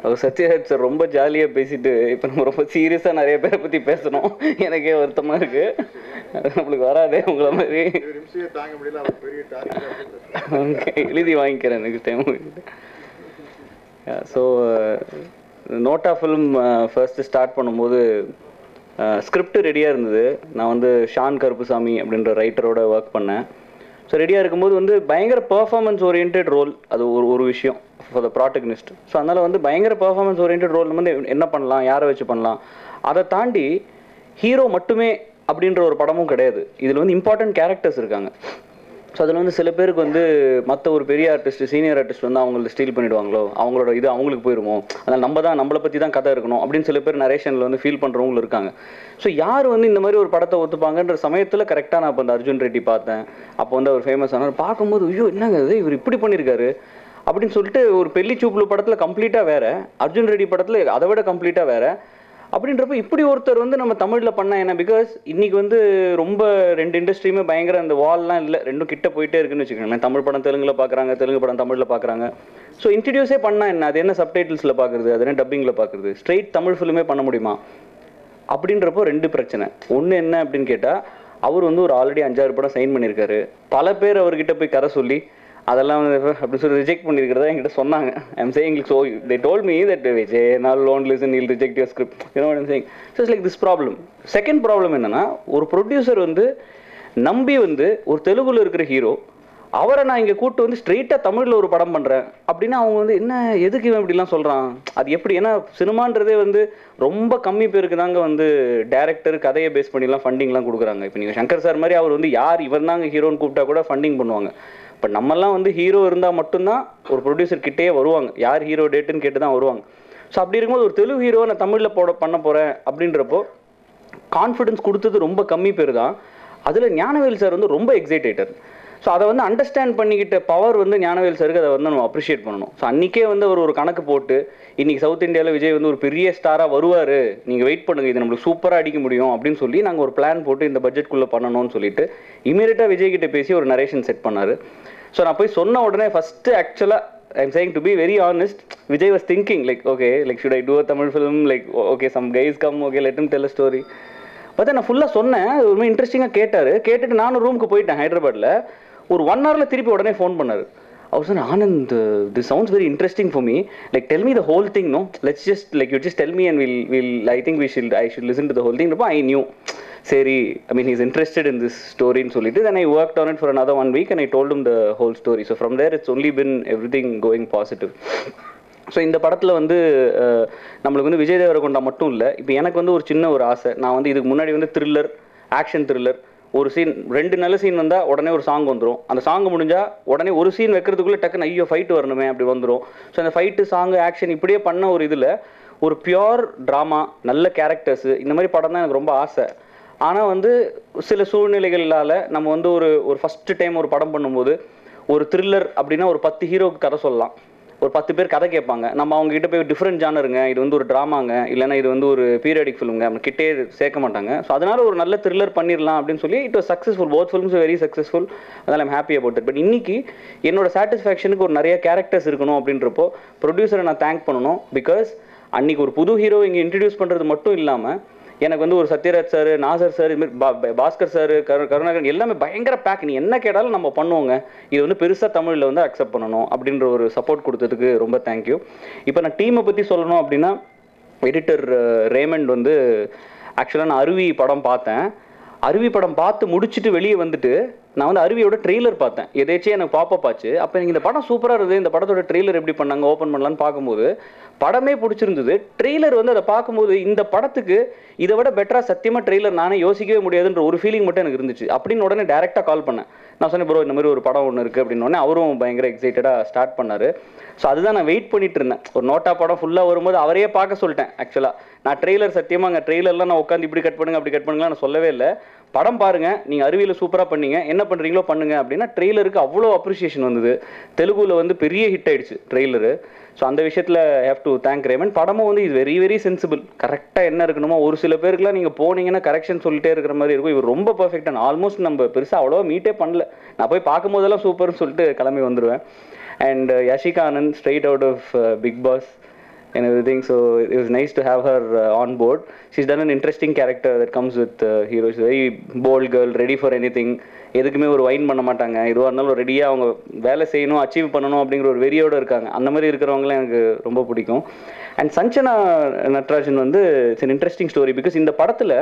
அவர் Sathyaraj sir ரொம்ப ஜாலியாக பேசிட்டு இப்போ நம்ம ரொம்ப சீரியஸாக நிறைய பேரை பற்றி பேசணும் எனக்கே வருத்தமாக இருக்கு அது நம்மளுக்கு வராதே உங்களை மாதிரி இவர் இம்சையை தாங்க முடியல அவர் பெரிய டார்கெட் ஓகே எழுதி வாங்கிக்கிறேன் next time so NOTA film first start பண்ணும்போது ஸ்கிரிப்ட் ரெடியாக இருந்தது நான் வந்து ஷான் கருப்புசாமி அப்படின்ற ரைட்டரோட ஒர்க் பண்ணேன் ஸோ ரெடியாக இருக்கும்போது வந்து பயங்கர பெர்ஃபார்மன்ஸ் ஓரியன்ட் ரோல் அது ஒரு ஒரு விஷயம் ஃபார் த ப்ராட்டக்னிஸ்ட் ஸோ அதனால் வந்து பயங்கர பெர்ஃபார்மன்ஸ் ஓரியன்ட் ரோல் வந்து என்ன பண்ணலாம் யாரை வச்சு பண்ணலாம் அதை தாண்டி ஹீரோ மட்டுமே அப்படின்ற ஒரு படமும் கிடையாது இதில் வந்து இம்பார்ட்டன்ட் கேரக்டர்ஸ் இருக்காங்க ஸோ அதில் வந்து சில பேருக்கு வந்து மற்ற ஒரு பெரிய ஆர்டிஸ்ட் சீனியர் ஆர்டிஸ்ட் வந்து அவங்கள ஸ்டீல் பண்ணிடுவாங்களோ அவங்களோட இது அவங்களுக்கு போயிருமோ அதனால் நம்ம தான் நம்மளை பற்றி தான் கதை இருக்கணும் அப்படின்னு சில பேர் நரேஷனில் வந்து ஃபீல் பண்ணுறவங்களும் இருக்காங்க ஸோ யார் வந்து இந்த மாதிரி ஒரு படத்தை ஒத்துப்பாங்கன்ற சமயத்தில் கரெக்டாக நான் இப்போ அந்த அர்ஜுன் ரெட்டி பார்த்தேன் அப்போ வந்து அவர் ஃபேமஸ் ஆனார் பார்க்கும்போது ஐயோ என்னங்க இது இவர் இப்படி பண்ணியிருக்காரு அப்படின்னு சொல்லிட்டு ஒரு பெல்லி சூப்புல படத்தில் கம்ப்ளீட்டாக வேற அர்ஜுன் ரெட்டி படத்தில் அதை விட கம்ப்ளீட்டாக வேற அப்படின்றப்ப இப்படி ஒருத்தர் வந்து நம்ம தமிழில் பண்ணா என்ன பிகாஸ் இன்னைக்கு வந்து ரொம்ப ரெண்டு இண்டஸ்ட்ரியுமே பயங்கர அந்த வால்லாம் இல்லை ரெண்டும் கிட்ட போயிட்டே இருக்குன்னு வச்சுக்கோங்களேன் தமிழ் படம் தெலுங்குல பார்க்குறாங்க தெலுங்கு படம் தமிழில் பார்க்குறாங்க ஸோ இன்ட்ரடியூஸே பண்ணா என்ன அது என்ன சப்டைட்டில்ஸில் பார்க்குறது அது என்ன டப்பிங்கில் பார்க்குறது ஸ்ட்ரெயிட் தமிழ் ஃபிலிமே பண்ண முடியுமா அப்படின்றப்போ ரெண்டு பிரச்சனை ஒன்று என்ன அப்படின்னு கேட்டால் அவர் வந்து ஒரு ஆல்ரெடி அஞ்சாறு படம் சைன் பண்ணியிருக்காரு பல பேர் அவர்கிட்ட போய் கதை சொல்லி அதெல்லாம் வந்து அப்படின்னு சொல்லி ரிஜெக்ட் பண்ணியிருக்கிறதா என்கிட்ட சொன்னாங்க I'm saying so they told me that Vijay நாள் லோன் listen will reject your script you know I'm saying so it's like this problem second problem என்னன்னா ஒரு ப்ரொடியூசர் வந்து நம்பி வந்து ஒரு தெலுங்குல இருக்கிற ஹீரோ அவரை நான் இங்கே கூட்டு வந்து ஸ்ட்ரெயிட்டாக தமிழில் ஒரு படம் பண்ணுறேன் அப்படின்னா அவங்க வந்து என்ன எதுக்கு இவன் இப்படிலாம் சொல்கிறான் அது எப்படி ஏன்னா சினிமான்றதே வந்து ரொம்ப கம்மி பேருக்கு தாங்க வந்து டேரக்டர் கதையை பேஸ் பண்ணிலாம் ஃபண்டிங்லாம் கொடுக்குறாங்க இப்போ நீங்கள் சங்கர் சார் மாதிரி அவர் வந்து யார் இவர் தாங்க ஹீரோன்னு கூப்பிட்டா கூட ஃபண்டிங் பண்ணுவாங்க இப்போ நம்மலாம் வந்து ஹீரோ இருந்தால் மட்டும்தான் ஒரு ப்ரொடியூசர் கிட்டே வருவாங்க யார் ஹீரோ டேட்டுன்னு கேட்டு தான் வருவாங்க ஸோ அப்படி இருக்கும்போது ஒரு தெலுங்கு ஹீரோ நான் தமிழில் போட பண்ண போகிறேன் அப்படின்றப்போ கான்ஃபிடன்ஸ் கொடுத்தது ரொம்ப கம்மி பேர் தான் அதில் ஞானவேல் சார் வந்து ரொம்ப எக்ஸைட்டேட்டர் ஸோ அதை வந்து அண்டர்ஸ்டாண்ட் பண்ணிக்கிட்ட பவர் வந்து ஞானவேல் சாருக்கு அதை வந்து நம்ம அப்ரிஷியேட் பண்ணணும் ஸோ அன்றைக்கே வந்து அவர் ஒரு கணக்கு போட்டு இன்னைக்கு சவுத் இந்தியாவில் விஜய் வந்து ஒரு பெரிய ஸ்டாராக வருவார் நீங்கள் வெயிட் பண்ணுங்க இது நம்மளுக்கு சூப்பராக அடிக்க முடியும் அப்படின்னு சொல்லி நாங்கள் ஒரு பிளான் போட்டு இந்த பட்ஜெட்குள்ளே பண்ணணும்னு சொல்லிட்டு இமீடியட்டாக விஜய் கிட்ட பேசி ஒரு நரேஷன் செட் பண்ணார் ஸோ நான் போய் சொன்ன உடனே ஃபஸ்ட்டு ஆக்சுவலாக I'm saying to be very honest Vijay was thinking like okay like should I do a Tamil film like okay some guys come okay let him tell a story பார்த்தா நான் ஃபுல்லாக சொன்னேன் அது ரொம்ப இன்ட்ரெஸ்டிங்காக கேட்டார் கேட்டுட்டு நானும் ரூமுக்கு போயிட்டேன் ஹைதராபாத்தில் ஒரு ஒன் ஹவரில் திருப்பி உடனே ஃபோன் பண்ணார் அவர் சொன்ன Anand this sounds very interesting for me like tell me the whole thing no let's just like you just tell me and will will I think we shall I should listen to the whole thing I knew சரி I mean is interested in this ஸ்டோரின்னு சொல்லிட்டு then I work on it for another one week and I told him the whole story so from there it's only been everything going positive so இந்த படத்தில் வந்து அஹ், நம்மளுக்கு வந்து விஜய் தேவரகொண்டா மட்டும் இல்லை இப்போ எனக்கு வந்து ஒரு சின்ன ஒரு ஆசை நான் வந்து இதுக்கு முன்னாடி வந்து த்ரில்லர் ஆக்ஷன் த்ரில்லர் ஒரு சீன் ரெண்டு நல்ல சீன் வந்தால் உடனே ஒரு சாங் வந்துடும் அந்த சாங் முடிஞ்சால் உடனே ஒரு சீன் வைக்கிறதுக்குள்ளே டக்குன்னு ஐயோ ஃபைட் வரணுமே அப்படி வந்துடும் ஸோ அந்த ஃபைட்டு சாங் ஆக்ஷன் இப்படியே பண்ண ஒரு இதில் ஒரு பியோர் ட்ராமா நல்ல கேரக்டர்ஸு இந்த மாதிரி படம் தான் எனக்கு ரொம்ப ஆசை ஆனால் வந்து சில சூழ்நிலைகளால் நம்ம வந்து ஒரு ஒரு ஃபஸ்ட்டு டைம் ஒரு படம் பண்ணும்போது ஒரு த்ரில்லர் அப்படின்னா ஒரு பத்து ஹீரோவுக்கு கதை சொல்லலாம் ஒரு பத்து பேர் கதை கேட்பாங்க நம்ம அவங்க கிட்ட போய் டிஃப்ரெண்ட் ஜானருங்க இது வந்து ஒரு ட்ராமாங்க இல்லைன்னா இது வந்து ஒரு பீரியாடிக் ஃபிலிம்ங்க நம்ம கிட்டே சேர்க்க மாட்டாங்க ஸோ அதனால ஒரு நல்ல த்ரில்லர் பண்ணிடலாம் அப்படின்னு சொல்லி it was successful both films very successful அதனால் I'm happy about it but இன்னைக்கு என்னோட சாட்டிஸ்ஃபேக்ஷனுக்கு ஒரு நிறைய கேரக்டர்ஸ் இருக்கணும் அப்படின்றப்போ ப்ரொடியூசரை நான் தேங்க் பண்ணணும் பிகாஸ் அன்னைக்கு ஒரு புது ஹீரோ இங்கே இன்ட்ரடியூஸ் பண்ணுறது மட்டும் இல்லாமல் எனக்கு வந்து ஒரு சத்யராஜ் சார் நாசர் சார் இதுமாதிரி பா பா- பாஸ்கர் சார் கரு கருணாகரன் எல்லாமே பயங்கர பேக் நீ என்ன கேட்டாலும் நம்ம பண்ணுவோங்க இது வந்து பெருசாக தமிழில் வந்து அக்செப்ட் பண்ணணும் அப்படின்ற ஒரு சப்போர்ட் கொடுத்ததுக்கு ரொம்ப தேங்க்யூ இப்போ நான் டீமை பற்றி சொல்லணும் அப்படின்னா எடிட்டர் ரேமண்ட் வந்து ஆக்சுவலாக நான் அருவி படம் பார்த்தேன் அருவி படம் பார்த்து முடிச்சுட்டு வெளியே வந்துட்டு நான் வந்து அருவியோட ட்ரெய்லர் பார்த்தேன் எதேச்சும் எனக்கு பாப்பப் ஆச்சு அப்போ எனக்கு இந்த படம் சூப்பராக இருந்தது இந்த படத்தோட ட்ரெய்லர் எப்படி பண்ணாங்க ஓப்பன் பண்ணலான்னு பார்க்கும்போது படமே பிடிச்சிருந்தது ட்ரெய்லர் வந்து அதை பார்க்கும்போது இந்த படத்துக்கு இதை விட பெட்டராக சத்தியமாக ட்ரெய்லர் நானே யோசிக்கவே முடியாதுன்ற ஒரு ஃபீலிங் மட்டும் எனக்கு இருந்துச்சு அப்படின்னு உடனே டேரெக்டாக கால் பண்ணேன் நான் சொன்னேன் ப்ரோ இந்த மாதிரி ஒரு படம் ஒன்று இருக்குது அப்படின்னு உடனே அவரும் பயங்கர எக்ஸைட்டடாக ஸ்டார்ட் பண்ணார் ஸோ அதுதான் நான் வெயிட் பண்ணிட்டு இருந்தேன் ஒரு நோட்டா படம் ஃபுல்லாக வரும்போது அவரையே பார்க்க சொல்லிட்டேன் ஆக்சுவலாக நான் ட்ரெய்லர் சத்தியமாக அங்கே ட்ரெய்லர்லாம் நான் உட்காந்து இப்படி கட் பண்ணுங்க அப்படி கட் பண்ணுங்கலாம் நான் சொல்லவே இல்லை படம் பாருங்க நீங்கள் அருவியில் சூப்பராக பண்ணீங்க என்ன பண்ணுறீங்களோ பண்ணுங்க அப்படின்னா ட்ரெய்லருக்கு அவ்வளோ அப்ரிசியேஷன் வந்தது தெலுங்குல வந்து பெரிய ஹிட் ஆயிடுச்சு ட்ரெய்லரு ஸோ அந்த விஷயத்தில் ஹேவ் டு தேங்க் ரேமன் படமும் வந்து இது வெரி வெரி சென்சிபிள் கரெக்டாக என்ன இருக்கணுமோ ஒரு சில பேருக்குலாம் நீங்கள் போனீங்கன்னா கரெக்ஷன் சொல்லிட்டே இருக்கிற மாதிரி இருக்கும் இவர் ரொம்ப பர்ஃபெக்டான ஆல்மோஸ்ட் நம்ம பெருசாக அவ்வளோவா மீட்டே பண்ணல நான் போய் பார்க்கும்போதெல்லாம் சூப்பர்னு சொல்லிட்டு கிளம்பி வந்துடுவேன் and Yashika Anand straight out of Bigg Boss and everything. So it was nice to have her uh, on board. She's done an interesting character that comes with uh, heroes. Very bold girl, ready for anything. எதுக்குமே ஒரு wine பண்ண மாட்டாங்க எதுவாக இருந்தாலும் ரெடியாக அவங்க வேலை செய்யணும் அச்சீவ் பண்ணணும் அப்படிங்கிற ஒரு வெறியோடு இருக்காங்க அந்த மாதிரி இருக்கிறவங்களாம் எனக்கு ரொம்ப பிடிக்கும் அண்ட் சஞ்சனா நட்ராஜன் வந்து it's an interesting story because இந்த படத்தில்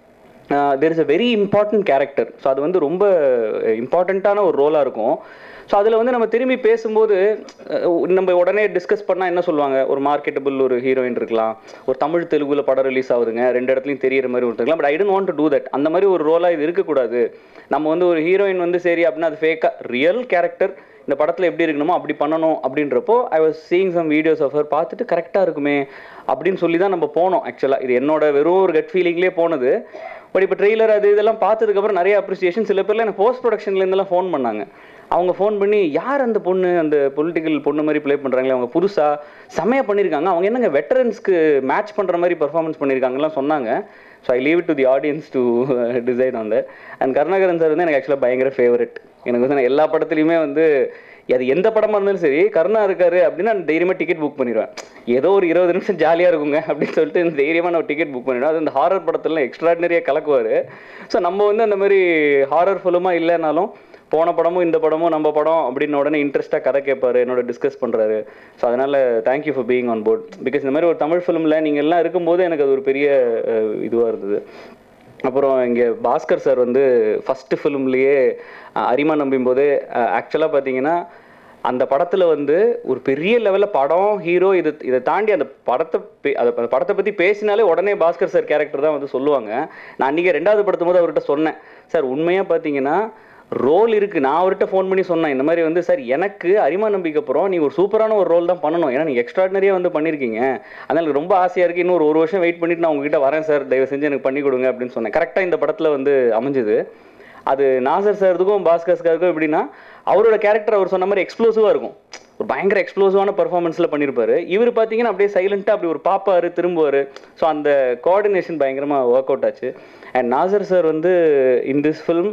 there is a very important character so அது வந்து ரொம்ப இம்பார்ட்டண்ட்டான ஒரு ரோலாக இருக்கும் ஸோ அதில் வந்து நம்ம திரும்பி பேசும்போது அஹ், நம்ம உடனே டிஸ்கஸ் பண்ணால் என்ன சொல்லுவாங்க ஒரு மார்க்கெட்டபிள் ஒரு ஹீரோயின் இருக்கலாம் ஒரு தமிழ் தெலுங்குல படம் ரிலீஸ் ஆகுதுங்க ரெண்டு இடத்துலையும் தெரியிற மாதிரி ஒருத்தர் இருக்கலாம் but I don't want to do that அந்த மாதிரி ஒரு ரோலாக இது இருக்கக்கூடாது நம்ம வந்து ஒரு ஹீரோயின் வந்து சரி அப்படின்னா அது ஃபேக்காக ரியல் கேரக்டர் இந்த படத்தில் எப்படி இருக்கணுமோ அப்படி பண்ணணும் அப்படின்றப்போ I was seeing some videos of her பார்த்துட்டு கரெக்டாக இருக்குமே அப்படின்னு சொல்லி தான் நம்ம போனோம் ஆக்சுவலாக இது என்னோட வெறும் ஒரு கட் ஃபீலிங்லேயே போனது பட் இப்போ ட்ரெய்லர் அது இதெல்லாம் பார்த்ததுக்கப்புறம் நிறைய அப்ரிசியேஷன் சில பேர்லாம் எனக்கு போஸ்ட் ப்ரொடக்ஷன்லேருந்துலாம் ஃபோன் பண்ணாங்க அவங்க ஃபோன் பண்ணி யார் அந்த பொண்ணு அந்த பொலிட்டிக்கல் பொண்ணு மாதிரி ப்ளே பண்ணுறாங்களே அவங்க புதுசாக செமையாக பண்ணியிருக்காங்க அவங்க என்னங்க வெட்டரன்ஸ்க்கு மேட்ச் பண்ணுற மாதிரி பர்ஃபார்மன்ஸ் பண்ணியிருக்காங்கலாம் சொன்னாங்க so I leave to the audience to decide on that and Karunakaran sir வந்து எனக்கு ஆக்சுவலாக பயங்கர ஃபேவரட் எனக்கு வந்து நான் எல்லா படத்துலையுமே வந்து அது எந்த படமா இருந்தாலும் சரி கருணா இருக்காரு அப்படின்னா நான் தைரியமா டிக்கெட் புக் பண்ணிடுவேன் ஏதோ ஒரு இருபது நிமிஷம் ஜாலியா இருக்குங்க அப்படின்னு சொல்லிட்டு இந்த தைரியமா நான் டிக்கெட் புக் பண்ணிடுவேன் அது இந்த ஹாரர் படத்துல எக்ஸ்ட்ராடினரியா கலக்குவாரு ஸோ நம்ம வந்து அந்த மாதிரி ஹாரர் ஃபிலிமா இல்லைனாலும் போன படமும் இந்த படமும் நம்ம படம் அப்படின்னு உடனே இன்ட்ரெஸ்ட்டாக கதை கேட்பாரு என்னோட டிஸ்கஸ் பண்ணுறாரு ஸோ அதனால் thank you for being on board because இந்த மாதிரி ஒரு தமிழ் ஃபிலிமில் நீங்கள் எல்லாம் இருக்கும்போது எனக்கு அது ஒரு பெரிய இதுவாக இருந்தது அப்புறம் இங்கே பாஸ்கர் சார் வந்து ஃபஸ்ட்டு ஃபிலிம்லேயே அரிமா நம்பும் போது ஆக்சுவலாக பார்த்தீங்கன்னா அந்த படத்தில் வந்து ஒரு பெரிய லெவலில் படம் ஹீரோ இது இதை தாண்டி அந்த படத்தை பே- அதை அந்த படத்தை பற்றி பேசினாலே உடனே பாஸ்கர் சார் கேரக்டர் தான் வந்து சொல்லுவாங்க நான் அன்றைக்கி ரெண்டாவது படத்தும் போது அவர்கிட்ட சொன்னேன் சார் உண்மையாக பார்த்தீங்கன்னா ரோல் இருக்குது நான் அவர்கிட்ட ஃபோன் பண்ணி சொன்னேன் இந்த மாதிரி வந்து சார் எனக்கு அரிமா நம்பிக்கை அப்புறம் நீ ஒரு சூப்பரான ஒரு ரோல் தான் பண்ணணும் ஏன்னா நீங்கள் எக்ஸ்ட்ராடினரியாக வந்து பண்ணியிருக்கீங்க அதனால எனக்கு ரொம்ப ஆசையாக இருக்குது இன்னும் ஒரு ஒரு வருஷம் வெயிட் பண்ணிட்டு நான் உங்ககிட்ட வரேன் சார் தயவு செஞ்சு எனக்கு பண்ணி கொடுங்க அப்படின்னு சொன்னேன் கரெக்டாக இந்த படத்தில் வந்து அமைஞ்சுது அது நாசர் சாருக்கும் பாஸ்கர் சாருக்கும் எப்படின்னா அவரோட கேரக்டர் அவர் சொன்ன மாதிரி எக்ஸ்ப்ளோசிவாக இருக்கும் ஒரு பயங்கர எக்ஸ்ப்ளோசிவான பர்ஃபார்மன்ஸில் பண்ணியிருப்பாரு இவர் பார்த்தீங்கன்னா அப்படியே சைலண்ட்டாக அப்படி ஒரு பாப்பாரு திரும்புவார் ஸோ அந்த கோஆர்டினேஷன் பயங்கரமாக ஒர்க் அவுட் ஆச்சு அண்ட் நாசர் சார் வந்து in this film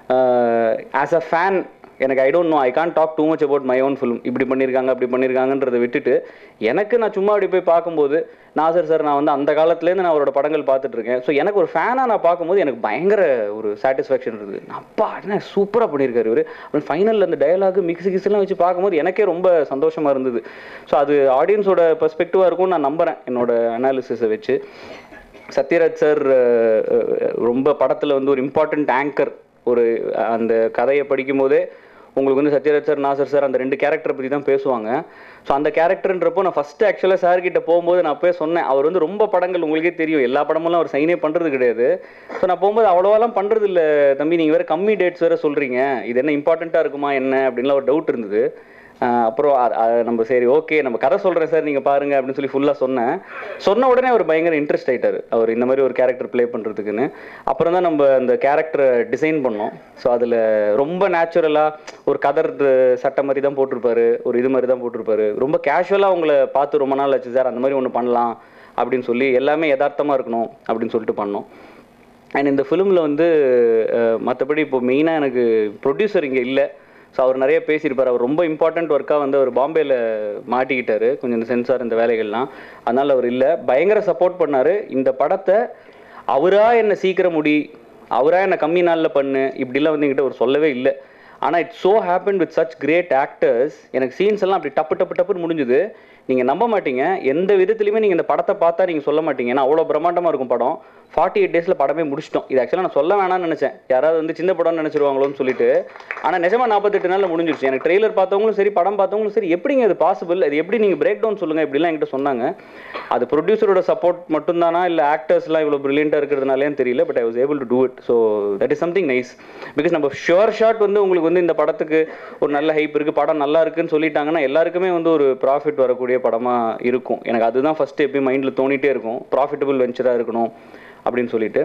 as a fan எனக்கு I don't know I can talk too much about my own film இப்படி பண்ணியிருக்காங்க அப்படி பண்ணியிருக்காங்கன்றதை விட்டுட்டு எனக்கு நான் சும்மா அப்படி போய் பார்க்கும்போது நாசர் சார் நான் வந்து அந்த காலத்துலேருந்து நான் அவரோட படங்கள் பார்த்துட்டு இருக்கேன் ஸோ எனக்கு ஒரு ஃபேனாக நான் பார்க்கும்போது எனக்கு பயங்கர ஒரு சாட்டிஸ்ஃபேக்ஷன் இருந்தது நான் அப்பா என்ன சூப்பராக பண்ணியிருக்காரு இவர் அப்புறம் ஃபைனலில் அந்த டயலாக் மிக்ஸ் கிக்ஸ்லாம் வச்சு பார்க்கும்போது எனக்கே ரொம்ப சந்தோஷமாக இருந்தது ஸோ அது ஆடியன்ஸோட பெர்ஸ்பெக்டிவாக இருக்கும்னு நான் நம்புகிறேன் என்னோட அனாலிசிஸை வச்சு சத்யராஜ் சார் ரொம்ப படத்தில் வந்து ஒரு இம்பார்ட்டண்ட் ஆங்கர் ஒரு அஹ், அந்த கதையை படிக்கும் போதே உங்களுக்கு வந்து சத்யராஜ் சார் நாசர் சார் அந்த ரெண்டு கேரக்டரை பற்றி தான் பேசுவாங்க ஸோ அந்த கேரக்டர்ன்றப்போ நான் ஃபஸ்ட்டு ஆக்சுவலாக சார் கிட்ட போகும்போது நான் அப்போயே சொன்னேன் அவர் வந்து ரொம்ப படங்கள் உங்களுக்கே தெரியும் எல்லா படமெல்லாம் அவர் சைனே பண்ணுறது கிடையாது ஸோ நான் போகும்போது அவ்வளோவெல்லாம் பண்ணுறது இல்லை தம்பி நீங்கள் வேறு கம்மி டேட்ஸ் வேறு சொல்கிறீங்க இது என்ன இம்பார்ட்டண்ட்டாக இருக்குமா என்ன அப்படின்லாம் ஒரு டவுட் இருந்தது ஆஹ் அப்புறம் அ- அ- நம்ம சரி ஓகே நம்ம கதை சொல்கிறேன் சார் நீங்கள் பாருங்க அப்படின்னு சொல்லி ஃபுல்லாக சொன்னேன் சொன்ன உடனே அவர் பயங்கர இன்ட்ரெஸ்ட் ஆயிட்டாரு அவர் இந்த மாதிரி ஒரு கேரக்டர் ப்ளே பண்ணுறதுக்குன்னு அப்புறம் தான் நம்ம அந்த கேரக்டரை டிசைன் பண்ணோம் ஸோ அதில் ரொம்ப நேச்சுரலாக ஒரு கதர் சட்டை மாதிரி தான் போட்டிருப்பாரு ஒரு இது மாதிரி தான் போட்டிருப்பாரு ரொம்ப கேஷுவலாக உங்களை பார்த்து ரொம்ப நாள் ஆச்சு சார் அந்த மாதிரி ஒன்று பண்ணலாம் அப்படின்னு சொல்லி எல்லாமே யதார்த்தமாக இருக்கணும் அப்படின்னு சொல்லிட்டு பண்ணோம் அண்ட் இந்த ஃபிலிமில் வந்து மற்றபடி இப்போ மெயினாக எனக்கு ப்ரொடியூசர் இங்கே இல்லை ஸோ அவர் நிறைய பேசியிருப்பார் அவர் ரொம்ப இம்பார்ட்டண்ட் ஒர்க்காக வந்து அவர் பாம்பேயில் மாட்டிக்கிட்டாரு கொஞ்சம் இந்த சென்சார் இந்த வேலைகள்லாம் அதனால் அவர் இல்லை பயங்கர சப்போர்ட் பண்ணார் இந்த படத்தை அவரா என்னை சீக்கிரம் முடி அவரா என்னை கம்மி நாளில் பண்ணு இப்படிலாம் வந்து என்கிட்ட அவர் சொல்லவே இல்லை ஆனால் it's so happen with such great actors எனக்கு சீன்ஸ் எல்லாம் அப்படி டப்பு டப்பு டப்புன்னு முடிஞ்சுது நீங்கள் நம்ப மாட்டீங்க எந்த விதத்துலையுமே நீங்கள் இந்த படத்தை பார்த்தா நீங்கள் சொல்ல மாட்டீங்க ஏன்னா அவ்வளோ பிரம்மாண்டமாக இருக்கும் படம் ஃபார்ட்டி எயிட் டேஸில் படமே முடிச்சிட்டோம் இது ஆக்சுவலாக நான் சொல்ல வேணாம்னு நினச்சேன் யாராவது வந்து சின்ன படம்னு நினச்சிருவாங்களோன்னு சொல்லிட்டு ஆனால் நிஜமா நாற்பத்தெட்டு நாளில் முடிஞ்சிருச்சு எனக்கு ட்ரெய்லர் பார்த்தவங்களும் சரி படம் பார்த்தவங்களும் சரி எப்படிங்க அது பாசிபிள் அது எப்படி நீங்கள் பிரேக் டவுன் சொல்லுங்கள் இப்படிலாம் என்கிட்ட சொன்னாங்க அது ப்ரொடியூசரோட சப்போர்ட் மட்டும்தானா இல்லை ஆக்டர்ஸ்லாம் இவ்வளோ ப்ரில்லியண்ட்டாக இருக்கிறதுனாலேன்னு தெரியல but I was able to do it so that is something nice because நம்ம ஷுவர் ஷாட் வந்து உங்களுக்கு வந்து இந்த படத்துக்கு ஒரு நல்ல ஹைப் இருக்குது படம் நல்லா இருக்குன்னு சொல்லிட்டாங்கன்னா எல்லாருக்குமே வந்து ஒரு ப்ராஃபிட் வரக்கூடிய படமாக இருக்கும் எனக்கு அதுதான் ஃபஸ்ட்டு எப்பயும் மைண்டில் தோணிட்டே இருக்கும் ப்ராஃபிட்டபிள் வெஞ்சராக இருக்கணும் அப்படின்னு சொல்லிட்டு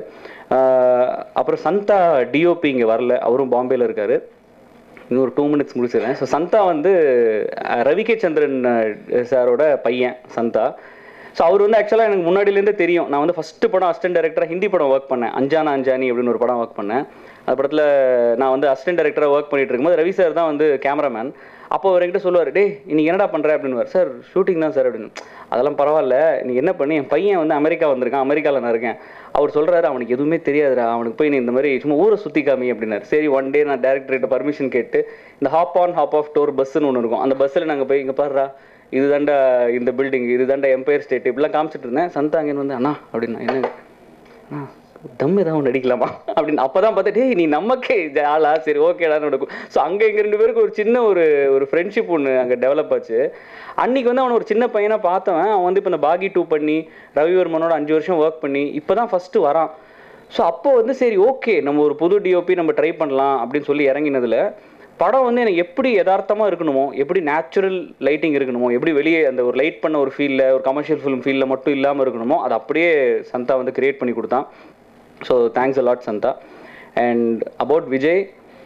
ஆஹ் அப்புறம் சந்தா டிஓபி இங்கே வரல அவரும் பாம்பேல இருக்காரு இன்னும் ஒரு டூ மினிட்ஸ் முடிச்சிடுறேன் ஸோ சந்தா வந்து அஹ், ரவி கே சந்திரன் அஹ், சாரோட பையன் சந்தா ஸோ அவர் வந்து ஆக்சுவலாக எனக்கு முன்னாடியிலேருந்தே தெரியும் நான் வந்து ஃபஸ்ட்டு படம் அசிஸ்டன்ட் டைரக்டராக ஹிந்தி படம் ஒர்க் பண்ணேன் அஞ்சானா அஞ்சானி அப்படின்னு ஒரு படம் ஒர்க் பண்ணேன் அந்த படத்தில் நான் வந்து அசிஸ்டன்ட் டைரக்டராக ஒர்க் பண்ணிட்டு இருக்கும்போது ரவி சார் தான் வந்து கேமராமேன் அப்போ அவர் என்கிட்ட சொல்லுவார் டேய் இன்னைக்கு என்னடா பண்ணுற அப்படின்னு சார் ஷூட்டிங் தான் சார் அப்படின்னு அதெல்லாம் பரவாயில்ல நீ என்ன பண்ணி என் பையன் வந்து அமெரிக்கா வந்திருக்கான் அமெரிக்காவில் நான் இருக்கேன் அவர் சொல்கிறாரு அவனுக்கு எதுவுமே தெரியாதுடா அவனுக்கு போய் நீ இந்த மாதிரி சும்மா ஊரை சுற்றி காமி அப்படின்னாரு சரி ஒன் டே நான் டேரக்டர்கிட்ட பர்மிஷன் கேட்டு இந்த hop on hop off door பஸ்ஸுன்னு ஒன்று இருக்கும் அந்த பஸ்ஸில் நாங்கள் போய் இங்கே பாடுறா இதுதாண்டா இந்த பில்டிங் இதுதாண்டா எம்பையர் ஸ்டேட் இப்படிலாம் காமிச்சிட்டு இருந்தேன் சந்தாங்கன்னு வந்து அண்ணா அப்படின்னா என்ன அண்ணா தம் ஏதாவது ஒன்று அடிக்கலாமா அப்படின்னு அப்போ தான் பார்த்துட்டு "ஏய், நீ நமக்கே இது ஆளா சரி ஓகேடான்னு நடக்கும் ஸோ அங்கே எங்கள் ரெண்டு பேருக்கு ஒரு சின்ன ஒரு ஒரு ஃப்ரெண்ட்ஷிப் ஒன்று அங்கே டெவலப் ஆச்சு அன்னைக்கு வந்து அவன் ஒரு சின்ன பையனாக பார்த்தவன் அவன் வந்து இப்போ இந்த பாகி டூ பண்ணி ரவிவர்மனோட அஞ்சு வருஷம் ஒர்க் பண்ணி இப்போ தான் ஃபஸ்ட்டு வரான் ஸோ அப்போ வந்து சரி ஓகே நம்ம ஒரு புது டிஓபி நம்ம ட்ரை பண்ணலாம் அப்படின்னு சொல்லி இறங்கினதுல படம் வந்து எனக்கு எப்படி யதார்த்தமாக இருக்கணுமோ எப்படி நேச்சுரல் லைட்டிங் இருக்கணுமோ எப்படி வெளியே அந்த ஒரு லைட் பண்ண ஒரு ஃபீல்டில் ஒரு கமர்ஷியல் ஃபிலிம் ஃபீல்டில் மட்டும் இல்லாமல் இருக்கணுமோ அது அப்படியே சந்தா வந்து கிரியேட் பண்ணி கொடுத்தான் so thanks a lot Chanda and about Vijay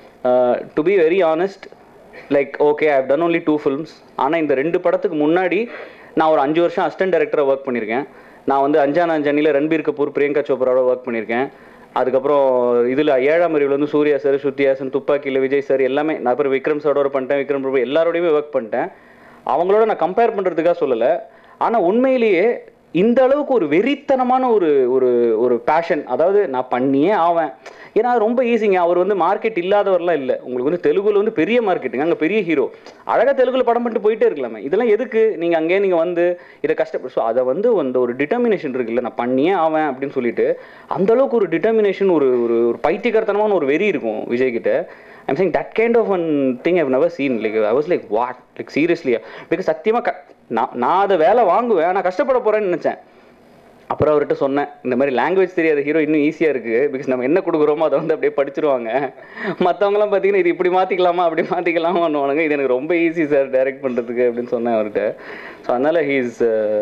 to be very honest like okay I done only two films ஆனால் இந்த ரெண்டு படத்துக்கு முன்னாடி நான் ஒரு அஞ்சு வருஷம் அசிஸ்டன்ட் டைரக்டராக ஒர்க் பண்ணியிருக்கேன் நான் வந்து அஞ்சானா அஞ்சானியில் ரன்பீர் கபூர் பிரியங்கா சோப்ராவோட ஒர்க் பண்ணியிருக்கேன் அதுக்கப்புறம் இதில் ஏழாம் அறிவில் வந்து சூர்யா சார் ஸ்ருத்தியாசன் துப்பாக்கியில் விஜய் சார் எல்லாமே நான் அப்புறம் விக்ரம் சாரோட பண்ணிட்டேன் விக்ரம் பிரபு எல்லாரோடையுமே ஒர்க் பண்ணிட்டேன் அவங்களோட நான் கம்பேர் பண்ணுறதுக்காக சொல்லலை ஆனால் உண்மையிலேயே இந்த அளவுக்கு ஒரு வெறித்தனமான ஒரு ஒரு ஒரு பேஷன் அதாவது நான் பண்ணியே ஆவேன் ஏன்னா அது ரொம்ப ஈஸிங்க அவர் வந்து மார்க்கெட் இல்லாதவர்லாம் இல்லை உங்களுக்கு வந்து தெலுங்குல வந்து பெரிய மார்க்கெட்டுங்க அங்கே பெரிய ஹீரோ அழகாக தெலுங்குல படம் பண்ணிட்டு போயிட்டே இருக்கலாமே இதெல்லாம் எதுக்கு நீங்கள் அங்கேயே நீங்கள் வந்து இதை கஷ்டப்படு ஸோ அதை வந்து அந்த ஒரு டிட்டர்மினேஷன் இருக்குல்ல நான் பண்ணியே ஆவேன் அப்படின்னு சொல்லிட்டு அந்த அளவுக்கு ஒரு டிட்டர்மினேஷன் ஒரு ஒரு ஒரு பைத்தியகரத்தனமான ஒரு வெறி இருக்கும் விஜய் கிட்ட I'm saying that kind of one thing I've never seen like I was like what like seriously because சத்தியமா க நான் நான் அதை வேலை வாங்குவேன் நான் கஷ்டப்பட போறேன்னு நினைச்சேன் அப்புறம் அவர்கிட்ட சொன்னேன் இந்த மாதிரி லாங்குவேஜ் தெரியாத ஹீரோ இன்னும் ஈஸியாக இருக்குது பிகாஸ் நம்ம என்ன கொடுக்குறோமோ அதை வந்து அப்படியே படிச்சிருவாங்க மற்றவங்களாம் பார்த்தீங்கன்னா இது இப்படி மாற்றிக்கலாமா அப்படி மாற்றிக்கலாமா பண்ணுவானுங்க இது எனக்கு ரொம்ப ஈஸி சார் டைரக்ட் பண்ணுறதுக்கு அப்படின்னு சொன்னேன் அவர்கிட்ட ஸோ அதனால் ஹீஸ்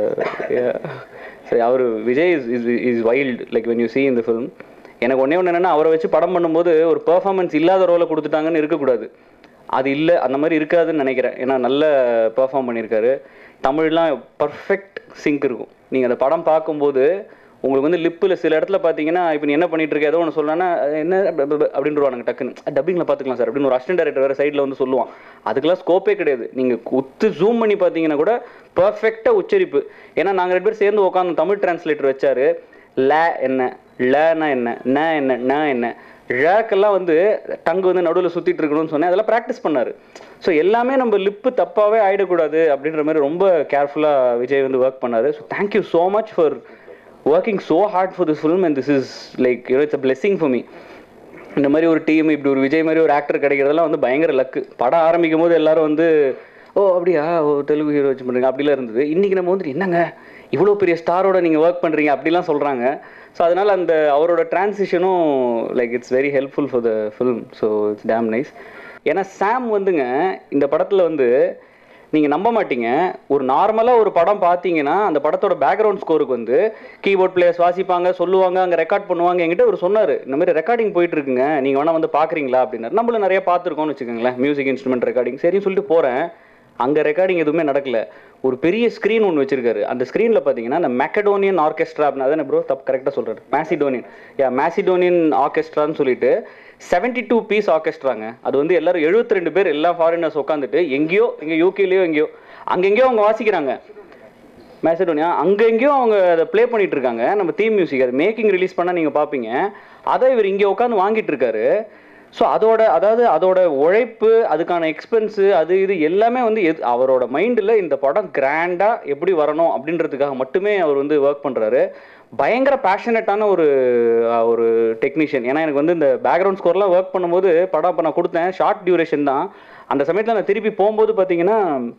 சரி அவர் Vijay is is is wild like when you see in the film எனக்கு ஒன்றே ஒன்று என்னென்னா அவரை வச்சு படம் பண்ணும்போது ஒரு பெர்ஃபார்மன்ஸ் இல்லாத ரோலை கொடுத்துட்டாங்கன்னு இருக்கக்கூடாது அது இல்லை அந்த மாதிரி இருக்காதுன்னு நினைக்கிறேன் ஏன்னா நல்ல பெர்ஃபார்ம் பண்ணியிருக்காரு தமிழ்லாம் பர்ஃபெக்ட் சிங்க் இருக்கும் நீங்கள் அந்த படம் பார்க்கும்போது உங்களுக்கு வந்து லிப்பில் சில இடத்துல பார்த்தீங்கன்னா இப்போ நீ என்ன பண்ணிட்டு இருக்க ஏதோ ஒன்று சொல்லனா என்ன ப- ப- ப- அப்படின்றவானுங்க டக்குன்னு டப்பிங்கில் பார்த்துக்கலாம் சார் அப்படின்னு ஒரு அசிஸ்டன்ட் டேரக்டர் வேறு சைடில் வந்து சொல்லுவான் அதுக்கெல்லாம் ஸ்கோப்பே கிடையாது நீங்கள் குத்து ஜூம் பண்ணி பார்த்தீங்கன்னா கூட பர்ஃபெக்டாக உச்சரிப்பு ஏன்னா நாங்கள் ரெண்டு பேர் சேர்ந்து உட்காந்து தமிழ் டிரான்ஸ்லேட்டர் வச்சாரு ல என்ன லனா என்ன ந என்ன ந என்ன ழக்கெல்லாம் வந்து டங்கு வந்து நடுவில் சுற்றிட்டு இருக்கணும்னு சொன்னேன் அதெல்லாம் ப்ராக்டிஸ் பண்ணாரு ஸோ எல்லாமே நம்ம லிப்பு தப்பாகவே ஆயிடக்கூடாது அப்படின்ற மாதிரி ரொம்ப கேர்ஃபுல்லாக விஜய் வந்து ஒர்க் பண்ணாரு so thank you so much for working so hard for this film and this is like you know it's a blessing for me இந்த மாதிரி ஒரு டீம் இப்படி ஒரு விஜய் மாதிரி ஒரு ஆக்டர் கிடைக்கிறதெல்லாம் வந்து பயங்கர லக்கு படம் ஆரம்பிக்கும் போது எல்லாரும் வந்து ஓ அப்படியா ஓ தெலுங்கு ஹீரோ வச்சு பண்ணுறீங்க அப்படிலாம் இருந்தது இன்றைக்கி நம்ம வந்துட்டு என்னங்க இவ்வளோ பெரிய ஸ்டாரோட நீங்கள் ஒர்க் பண்ணுறீங்க அப்படிலாம் சொல்கிறாங்க ஸோ அதனால் அந்த அவரோட டிரான்சிஷனும் like it's very helpful for the film so it's damn nice ஏன்னா சாம் வந்துங்க இந்த படத்தில் வந்து நீங்கள் நம்ப மாட்டீங்க ஒரு நார்மலாக ஒரு படம் பார்த்தீங்கன்னா அந்த படத்தோட பேக்ரவுண்ட் ஸ்கோருக்கு வந்து கீபோர்ட் பிளேயர்ஸ் வாசிப்பாங்க சொல்லுவாங்க அங்கே ரெக்கார்ட் பண்ணுவாங்க என்கிட்ட அவர் சொன்னார் இந்த மாதிரி ரெக்கார்டிங் போயிட்டு இருக்குங்க நீங்கள் வேணா வந்து பார்க்குறீங்களா அப்படின்னாரு நம்மளும் நிறைய பார்த்துருக்கோம்னு வச்சுக்கோங்களேன் மியூசிக் இன்ஸ்ட்ருமெண்ட் ரெக்கார்டிங் சரின்னு சொல்லிட்டு போகிறேன் அங்கே ரெக்கார்டிங் எதுவுமே நடக்கல ஒரு பெரிய ஸ்க்ரீன் ஒன்று வச்சிருக்காரு அந்த ஸ்க்ரீனில் பார்த்தீங்கன்னா அந்த மெக்கடோனியன் ஆர்கெஸ்ட்ரா அப்படின்னா அதானே ப்ரோ தப்பு கரெக்டாக சொல்கிறாரு மேசிடோனியன் யா மேசிடோனியன் ஆர்கெஸ்ட்ரான்னு சொல்லிட்டு 72 டூ பீஸ் ஆர்கெஸ்ட்ராங்க அது வந்து எல்லாரும் 72 ரெண்டு பேர் எல்லா ஃபாரினர்ஸ் உட்காந்துட்டு எங்கேயோ எங்கே யூகேலையோ எங்கேயோ அங்கெங்கேயோ அவங்க வாசிக்கிறாங்க மேசடோனியா அங்கே எங்கேயும் அவங்க அதை ப்ளே பண்ணிட்டு இருக்காங்க நம்ம தீம் மியூசிக் அது மேக்கிங் ரிலீஸ் பண்ணால் நீங்கள் பார்ப்பீங்க அதை இவர் இங்கே உட்காந்து வாங்கிட்டு இருக்காரு ஸோ அதோட அதாவது அதோட உழைப்பு அதுக்கான எக்ஸ்பென்ஸு அது இது எல்லாமே வந்து எது அவரோட மைண்டில் இந்த படம் கிராண்டாக எப்படி வரணும் அப்படின்றதுக்காக மட்டுமே அவர் வந்து ஒர்க் பண்ணுறாரு பயங்கர பேஷனட்டான ஒரு அஹ், ஒரு டெக்னீஷியன் ஏன்னா எனக்கு வந்து இந்த பேக்ரவுண்ட் ஸ்கோர்லாம் ஒர்க் பண்ணும்போது படம் இப்போ நான் கொடுத்தேன் ஷார்ட் டியூரேஷன் தான் அந்த சமயத்தில் நான் திருப்பி போகும்போது பார்த்தீங்கன்னா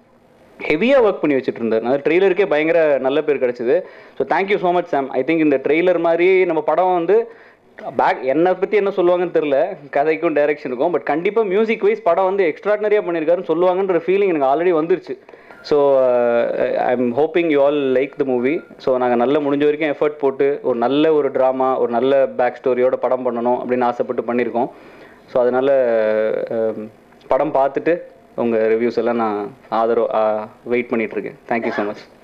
ஹெவியாக ஒர்க் பண்ணி வச்சுட்டு இருந்தார் அந்த ட்ரெய்லருக்கே பயங்கர நல்ல பேர் கிடச்சிது so thank you so much Sam I think இந்த ட்ரெய்லர் மாதிரி நம்ம படம் வந்து பேக் என்னை பற்றி என்ன சொல்லுவாங்கன்னு தெரில கதைக்கும் டைரக்ஷனுக்கும் பட் கண்டிப்பாக மியூசிக் வைஸ் படம் வந்து எக்ஸ்ட்ராடனரியாக பண்ணியிருக்காருன்னு சொல்லுவாங்கன்ற ஃபீலிங் எனக்கு ஆல்ரெடி வந்துருச்சு so I am hoping you all like the movie so நாங்கள் நல்ல முடிஞ்ச வரைக்கும் எஃபர்ட் போட்டு ஒரு நல்ல ஒரு ட்ராமா ஒரு நல்ல பேக் ஸ்டோரியோட படம் பண்ணணும் அப்படின்னு ஆசைப்பட்டு பண்ணியிருக்கோம் ஸோ அதனால் படம் பார்த்துட்டு உங்கள் ரிவ்யூஸ் எல்லாம் நான் ஆதரவு வெயிட் பண்ணிகிட்ருக்கேன் தேங்க்யூ ஸோ மச்